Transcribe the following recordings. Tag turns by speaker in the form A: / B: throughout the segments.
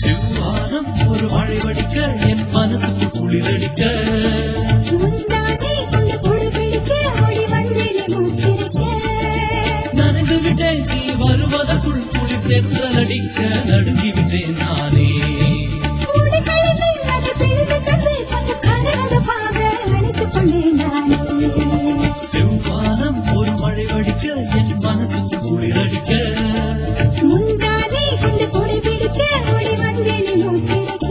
A: செவ்வானம் ஒரு மழை வடிக்க என் மனசுக்கு குளிரடிக்க
B: முந்தானை கொண்டு குடி பிடிக்க ஓடி வந்தேனே மூச்சிருக்க
A: நனைந்து விட்டேன் நீ வருவதற்குள் குளிர் தென்றல் அடிக்க நடுங்கி விட்டேன் நானே
B: மூடி கழிந்து அதை பிடித்து கசை கொஞ்சம் கரகரப்பாக அணைத்துக் கொண்டேன் நானே
A: செவ்வானம் ஒரு மழை வடிக்க என் மனசுக்கு குளிரடிக்க
B: முந்தானை கொண்டு குடி பிடிக்க ஓடி வந்தேனே மூச்சிருக்க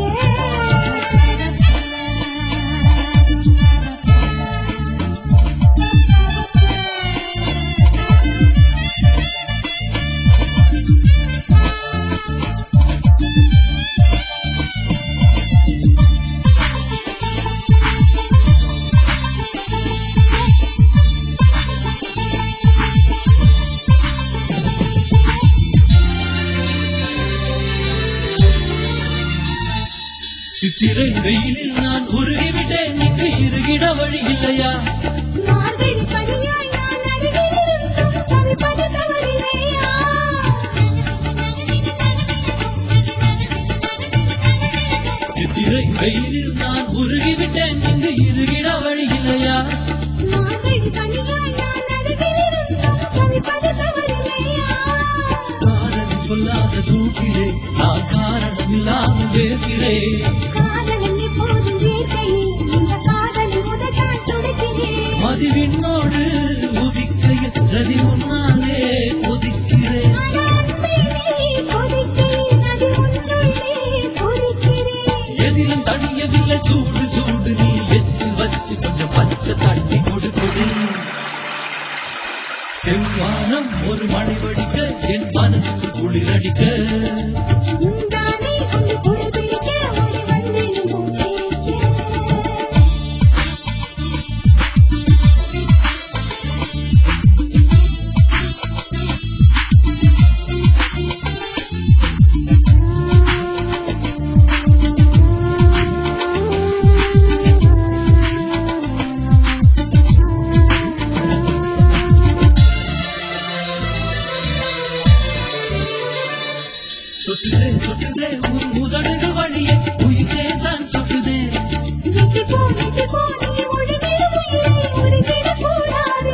A: சித்திரை வெயிலில் நான் உருகிவிட்டேன் இங்கு இருகிட வழி இல்லையா
B: மார்கழி பனியாய் நான் அருகிலிருந்தும் தவிப்பது தவறில்லையா?
A: சித்திரை வெயிலில் நான் உருகிவிட்டேன் இங்கு இருகிட வழி இல்லையா
B: மார்கழி பனியாய் நான் அருகிலிருந்தும் தவிப்பது தவறில்லையா?
A: காதல் சொல்லாத சூட்டிலே நான் காரணம் இல்லாமல் வேர்கிறேன்
B: காதலன் எப்போதும் வேர்க்கையே, இந்த காதலின் உதட்டால் துடைக்கிறேன்.
A: மதிவினோடு உதிக்கையில் நதி முன்னாலே கொதிக்கிறேன்
B: ஆனா அன்பே நீ கொதிக்கிறேன், அது உன்னுள்ளே கொதிக்கிறேன்.
A: எதிலும் தணியவில்லை சூடு சூடு நீ எத்தில் வச்சு கொஞ்சம் பச்சை தண்ணி கொடு கொடு செவ்வானம் ஒரு மழை வடிக்க என் மனசுக்கு குளிரடிக்க
B: முந்தானை கொண்டு குடி பிடிக்க ஓடி வந்தேன் மூச்சிருக்க
A: சொட்டுதே சொட்டுதே உன் உதடுகள் வழியே உயிரே தான் சொட்டுதே
B: வெட்டி போ வெட்டி போ நீ ஒழுங்கிட உயிரை ஒழுங்கிட கூடாதே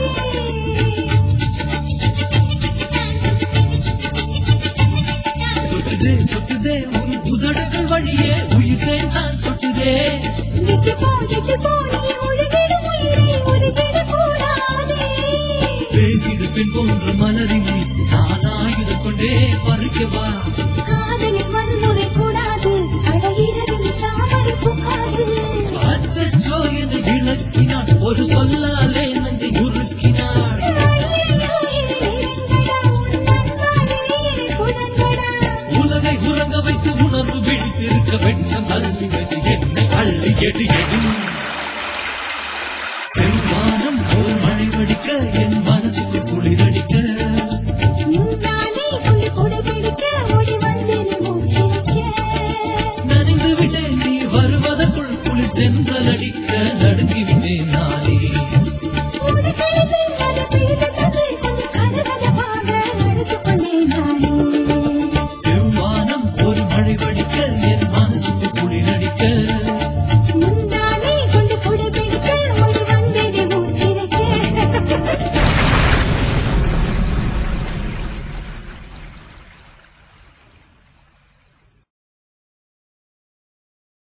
A: சொட்டுதே சொட்டுதே உன் உதடுகள் வழியே உயிரே தான் சொட்டுதே
B: வெட்டி போ வெட்டி போ நீ ஒழுங்கிட உயிரை ஒழுங்கிட கூடாதே
A: பேசிடு பெண் போன்ற மலரிலே நானாயுதம் கொண்டே பறிக்கவா
B: காதலில் வன்முறை கூடாது அழகிறதில் சாமரை புகாது
A: அச்சோ என்று விளக்கினான் ஒரு சொல்லாலே நஞ்சை உருக்கினாள்
B: ஐயையோ, இது நெருங்கடா, உன் பண்பாடு நீரை புலங்கடா.
A: உலகை உறங்க வைத்து உணர்வு விழித்திருக்க வெட்கம் தள்ளி வைத்து என்னை அள்ளி எடு எடு செல்வானம் ஒரு மழை வடிக்க என் மனசுக்கு குளிரடிக்க
B: முந்தானை கொண்டு குடை பிடிக்க ஓடி வந்தேன் மூச்சிருக்க
A: நனைந்து விட்டேன் நீ வருவதற்குள் குளிர் தென்ற